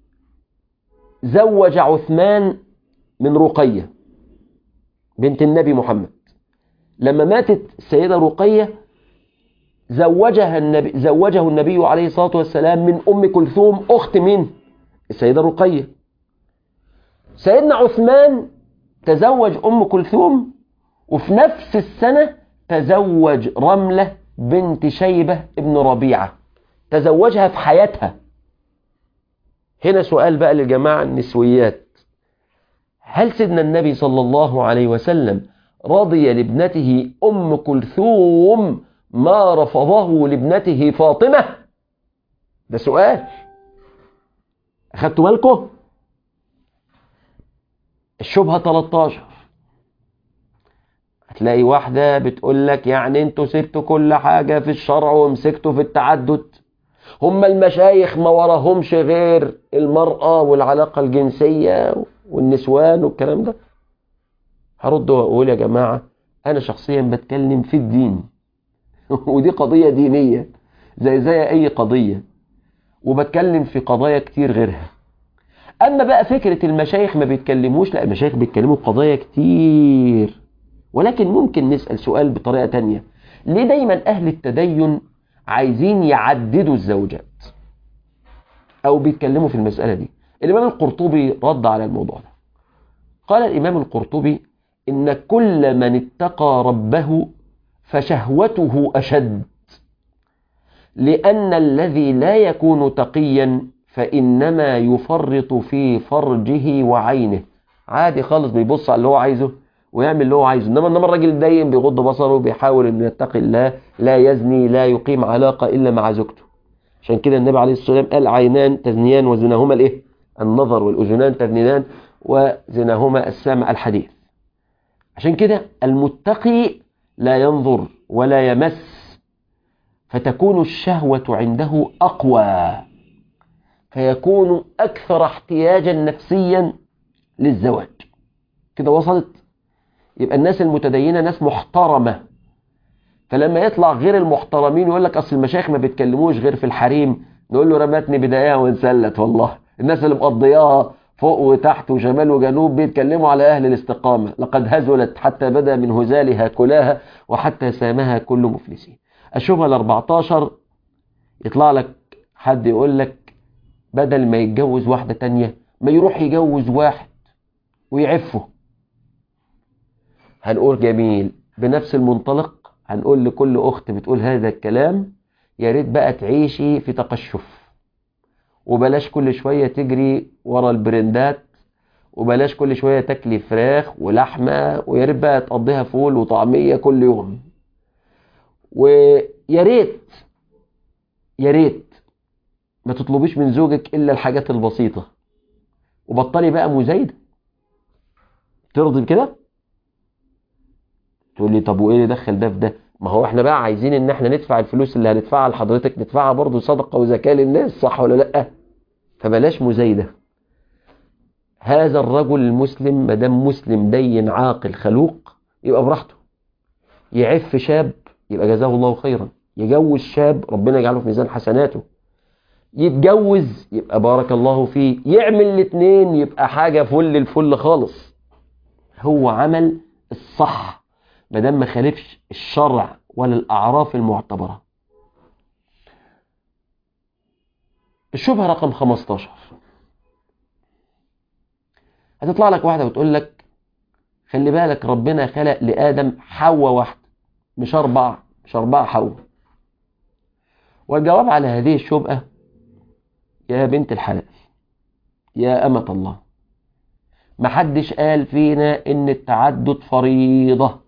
زوج عثمان من رقية بنت النبي محمد لما ماتت السيدة رقية زوجها النبي زوجه النبي عليه الصلاة والسلام من أم كلثوم أخت مين السيدة رقية سيدنا عثمان تزوج أم كلثوم وفي نفس السنة تزوج رملة بنت شيبة ابن ربيعة تزوجها في حياتها هنا سؤال بقى للجماعة النسويات هل سيدنا النبي صلى الله عليه وسلم رضي لابنته أم كلثوم ما رفضه لابنته فاطمة ده سؤال أخدتوا بالكم الشبهة 13 هتلاقي واحدة بتقول لك يعني انتوا سبتوا كل حاجة في الشرع ومسكتوا في التعدد هم المشايخ ما وراهمش غير المرأة والعلاقة الجنسية والنسوان والكلام ده هرد واقول يا جماعة انا شخصيا بتكلم في الدين ودي قضية دينية زي زي اي قضية وبتكلم في قضايا كتير غيرها اما بقى فكرة المشايخ ما بيتكلموش لا المشايخ بيتكلموا في قضايا كتير ولكن ممكن نسأل سؤال بطريقة تانية ليه دايما اهل التدين عايزين يعددوا الزوجات او بيتكلموا في المسألة دي الامام القرطبي رد على الموضوع ده قال الامام القرطبي ان كل من اتقى ربه فشهوته اشد لان الذي لا يكون تقيا فانما يفرط في فرجه وعينه عادي خالص بيبص على اللي هو عايزه ويعمل اللي هو عايزه انما انما الراجل دايم بيغض بصره بيحاول انه يتقي الله لا يزني لا يقيم علاقه الا مع زوجته عشان كده النبي عليه الصلاه والسلام قال عينان تزنيان وزناهما الايه النظر والاذنان تزنيان وزناهما السمع الحديث عشان كده المتقي لا ينظر ولا يمس فتكون الشهوة عنده أقوى فيكون أكثر احتياجا نفسيا للزواج كده وصلت يبقى الناس المتدينة ناس محترمة فلما يطلع غير المحترمين ويقول لك اصل المشايخ ما بيتكلموش غير في الحريم نقول له رمتني بدايه وانسلت والله الناس اللي مقضياها فوق وتحت وشمال وجنوب بيتكلموا على اهل الاستقامه لقد هزلت حتى بدا من هزالها كلاها وحتى سامها كل مفلسين الشبهه ال 14 يطلع لك حد يقول لك بدل ما يتجوز واحده تانية ما يروح يجوز واحد ويعفه هنقول جميل بنفس المنطلق هنقول لكل أخت بتقول هذا الكلام يا ريت بقى تعيشي في تقشف وبلاش كل شوية تجري ورا البرندات وبلاش كل شوية تاكلي فراخ ولحمة ويا ريت بقى تقضيها فول وطعمية كل يوم ويا ريت يا ريت ما تطلبيش من زوجك إلا الحاجات البسيطة وبطلي بقى مزايدة ترضي بكده تقول لي طب وايه اللي دخل ده في ده ما هو احنا بقى عايزين ان احنا ندفع الفلوس اللي هندفعها لحضرتك ندفعها برضو صدقة وزكاة للناس صح ولا لا فبلاش مزايدة هذا الرجل المسلم ما دام مسلم دين عاقل خلوق يبقى براحته يعف شاب يبقى جزاه الله خيرا يجوز شاب ربنا يجعله في ميزان حسناته يتجوز يبقى بارك الله فيه يعمل الاثنين يبقى حاجة فل الفل خالص هو عمل الصح ما دام ما خالفش الشرع ولا الأعراف المعتبرة الشبهة رقم 15 هتطلع لك واحدة وتقول لك خلي بالك ربنا خلق لآدم حواء واحدة مش أربعة مش أربعة حواء والجواب على هذه الشبهة يا بنت الحلال يا أمة الله محدش قال فينا إن التعدد فريضة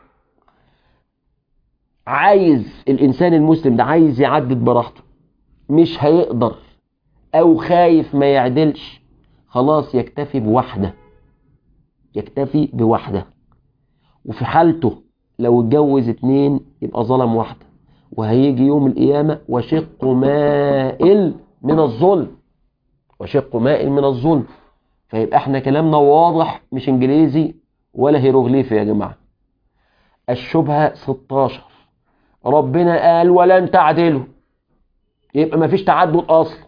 عايز الإنسان المسلم ده عايز يعدد براحته مش هيقدر أو خايف ما يعدلش خلاص يكتفي بواحدة يكتفي بواحدة وفي حالته لو اتجوز اتنين يبقى ظلم واحدة وهيجي يوم القيامة وشق مائل من الظلم وشق مائل من الظلم فيبقى احنا كلامنا واضح مش انجليزي ولا هيروغليفي يا جماعة الشبهة 16 ربنا قال ولن تعدلوا يبقى ما فيش تعدد اصلا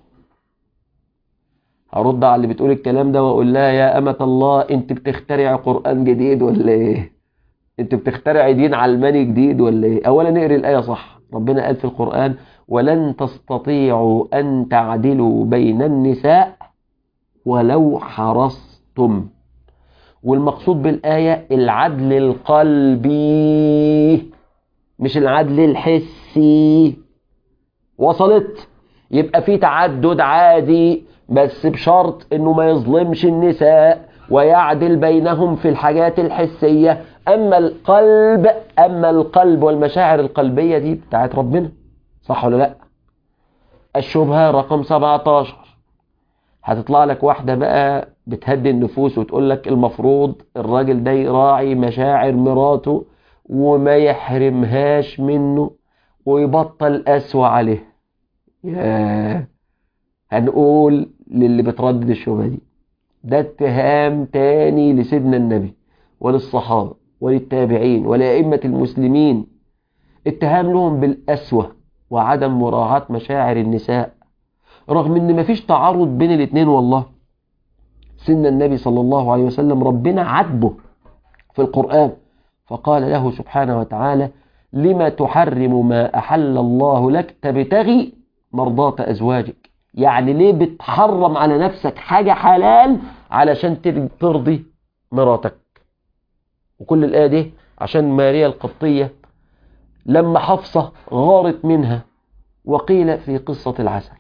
هرد على اللي بتقول الكلام ده واقول لها يا امة الله انت بتخترع قرآن جديد ولا ايه انت بتخترع دين علماني جديد ولا ايه اولا نقري الايه صح ربنا قال في القرآن ولن تستطيعوا ان تعدلوا بين النساء ولو حرصتم والمقصود بالآية العدل القلبي مش العدل الحسي وصلت يبقى في تعدد عادي بس بشرط انه ما يظلمش النساء ويعدل بينهم في الحاجات الحسية اما القلب اما القلب والمشاعر القلبية دي بتاعت ربنا صح ولا لا الشبهة رقم 17 هتطلع لك واحدة بقى بتهدي النفوس وتقول لك المفروض الراجل ده يراعي مشاعر مراته وما يحرمهاش منه ويبطل أسوأ عليه ياه هنقول للي بتردد الشبهة دي ده اتهام تاني لسيدنا النبي وللصحابة وللتابعين ولأئمة المسلمين اتهام لهم بالأسوة وعدم مراعاة مشاعر النساء رغم ان مفيش تعارض بين الاتنين والله سن النبي صلى الله عليه وسلم ربنا عاتبه في القرآن فقال له سبحانه وتعالى لما تحرم ما أحل الله لك تبتغي مرضاة أزواجك يعني ليه بتحرم على نفسك حاجة حلال علشان ترضي مراتك وكل الآية دي عشان ماريا القبطية لما حفصة غارت منها وقيل في قصة العسل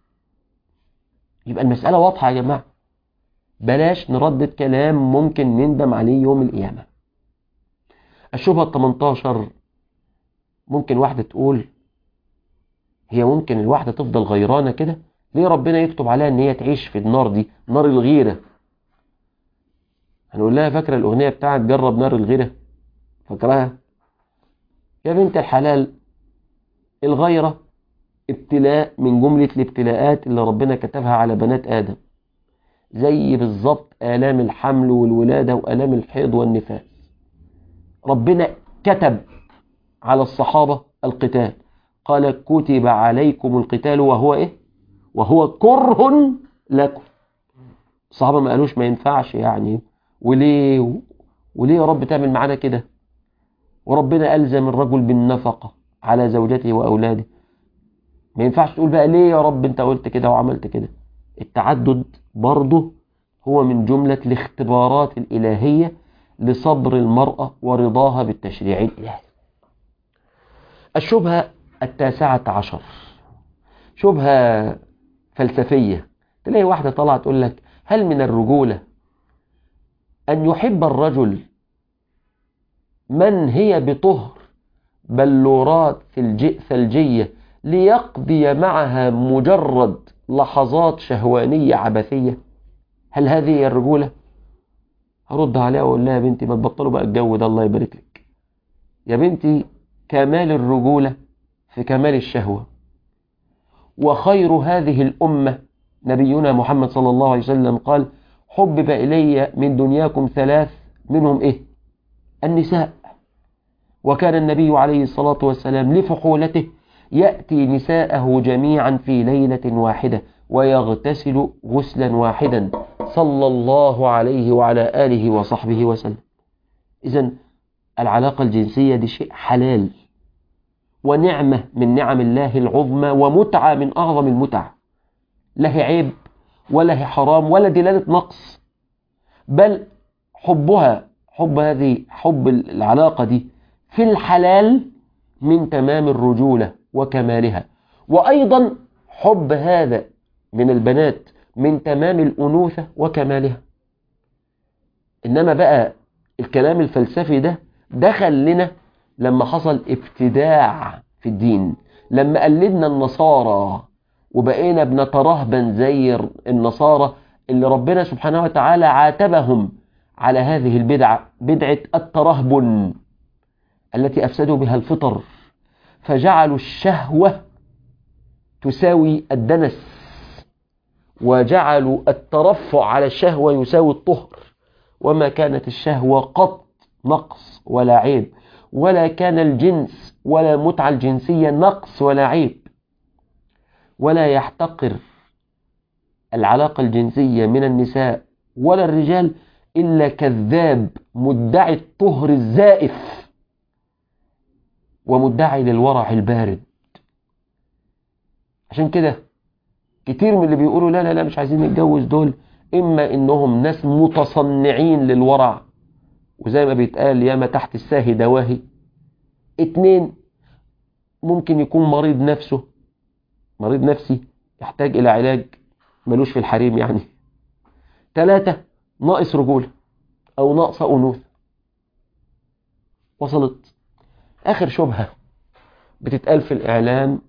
يبقى المسألة واضحة يا جماعة بلاش نردد كلام ممكن نندم عليه يوم القيامة الشبهة ال 18 ممكن واحدة تقول هي ممكن الواحدة تفضل غيرانة كده ليه ربنا يكتب عليها ان هي تعيش في النار دي نار الغيرة هنقول لها فاكرة الأغنية بتاعت جرب نار الغيرة فاكراها يا بنت الحلال الغيرة ابتلاء من جملة الابتلاءات اللي ربنا كتبها على بنات آدم زي بالظبط آلام الحمل والولادة وآلام الحيض والنفاس ربنا كتب على الصحابة القتال قال كتب عليكم القتال وهو إيه وهو كره لكم الصحابة ما قالوش ما ينفعش يعني وليه وليه يا رب تعمل معانا كده وربنا ألزم الرجل بالنفقة على زوجته وأولاده ما ينفعش تقول بقى ليه يا رب انت قلت كده وعملت كده التعدد برضه هو من جملة الاختبارات الإلهية لصبر المرأة ورضاها بالتشريع الإلهي الشبهة التاسعة عشر شبهة فلسفية تلاقي واحدة طالعة تقول لك هل من الرجولة أن يحب الرجل من هي بطهر بلورات ثلجية ليقضي معها مجرد لحظات شهوانية عبثية هل هذه هي الرجولة هرد عليها واقول لها يا بنتي ما تبطلوا بقى الجو ده الله يبارك لك يا بنتي كمال الرجولة في كمال الشهوة وخير هذه الأمة نبينا محمد صلى الله عليه وسلم قال حبب إلي من دنياكم ثلاث منهم إيه النساء وكان النبي عليه الصلاة والسلام لفحولته يأتي نساءه جميعا في ليلة واحدة ويغتسل غسلا واحدا صلى الله عليه وعلى آله وصحبه وسلم إذا العلاقة الجنسية دي شيء حلال ونعمة من نعم الله العظمى ومتعة من أعظم المتع لا هي عيب ولا هي حرام ولا دلالة نقص بل حبها حب هذه حب العلاقة دي في الحلال من تمام الرجولة وكمالها وأيضا حب هذا من البنات من تمام الأنوثة وكمالها إنما بقى الكلام الفلسفي ده دخل لنا لما حصل ابتداع في الدين لما قلدنا النصارى وبقينا بنترهبن زي النصارى اللي ربنا سبحانه وتعالى عاتبهم على هذه البدعة بدعة الترهبن التي أفسدوا بها الفطر فجعلوا الشهوة تساوي الدنس وجعلوا الترفع على الشهوة يساوي الطهر وما كانت الشهوة قط نقص ولا عيب ولا كان الجنس ولا المتعة الجنسية نقص ولا عيب ولا يحتقر العلاقة الجنسية من النساء ولا الرجال إلا كذاب مدعي الطهر الزائف ومدعي للورع البارد عشان كده كتير من اللي بيقولوا لا لا لا مش عايزين نتجوز دول إما إنهم ناس متصنعين للورع وزي ما بيتقال ياما تحت الساهي دواهي اتنين ممكن يكون مريض نفسه مريض نفسي يحتاج إلى علاج ملوش في الحريم يعني ثلاثة ناقص رجولة أو ناقص أنوثة وصلت آخر شبهة بتتقال في الإعلام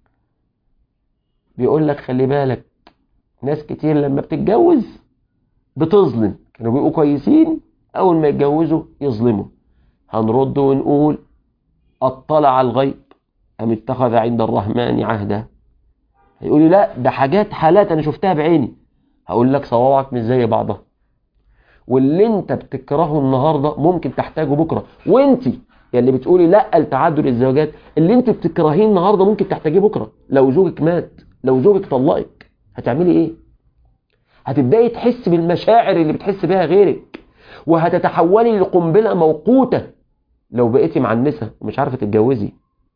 بيقول لك خلي بالك ناس كتير لما بتتجوز بتظلم كانوا بيبقوا كويسين أول ما يتجوزوا يظلموا هنرد ونقول اطلع على الغيب أم اتخذ عند الرحمن عهدا هيقول لي لا ده حاجات حالات أنا شفتها بعيني هقول لك صوابعك مش زي بعضها واللي انت بتكرهه النهارده ممكن تحتاجه بكره وانت اللي بتقولي لا لتعدد الزوجات اللي انت بتكرهيه النهارده ممكن تحتاجيه بكره لو زوجك مات لو زوجك طلقك هتعملي ايه هتبداي تحس بالمشاعر اللي بتحس بيها غيرك وهتتحولي لقنبله موقوته لو بقيتي مع النساء ومش عارفه تتجوزي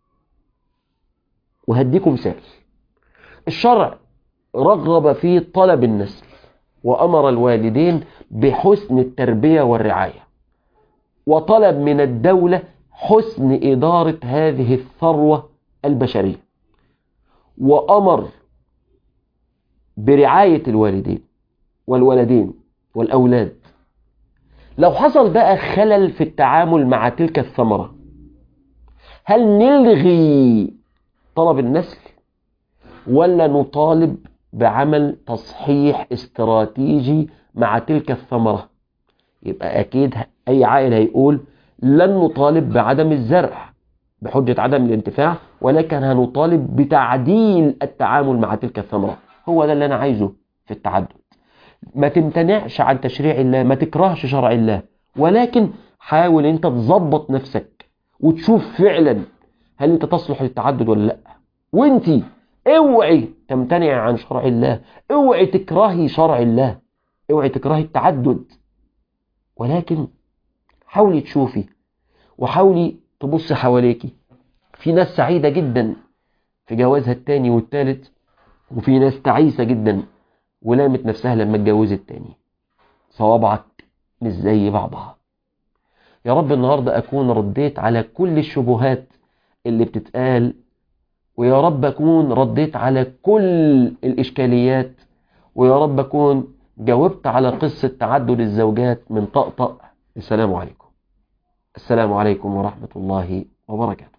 وهديكم مثال الشرع رغب في طلب النسل وأمر الوالدين بحسن التربية والرعاية وطلب من الدولة حسن إدارة هذه الثروة البشرية وأمر برعاية الوالدين والولدين والأولاد لو حصل بقى خلل في التعامل مع تلك الثمرة هل نلغي طلب النسل ولا نطالب بعمل تصحيح استراتيجي مع تلك الثمرة يبقى أكيد أي عائل هيقول لن نطالب بعدم الزرع بحجة عدم الانتفاع ولكن هنطالب بتعديل التعامل مع تلك الثمرة هو ده اللي أنا عايزه في التعدد ما تمتنعش عن تشريع الله ما تكرهش شرع الله ولكن حاول انت تظبط نفسك وتشوف فعلا هل انت تصلح للتعدد ولا لا وانت اوعي تمتنع عن شرع الله اوعي تكرهي شرع الله اوعي تكرهي التعدد ولكن حاولي تشوفي وحاولي تبصي حواليكي في ناس سعيدة جدا في جوازها التاني والتالت وفي ناس تعيسة جدا ولامت نفسها لما اتجوزت تاني صوابعك مش زي بعضها يا رب النهاردة أكون رديت على كل الشبهات اللي بتتقال ويا رب أكون رديت على كل الإشكاليات ويا رب أكون جاوبت على قصة تعدد الزوجات من طقطق السلام عليكم السلام عليكم ورحمة الله وبركاته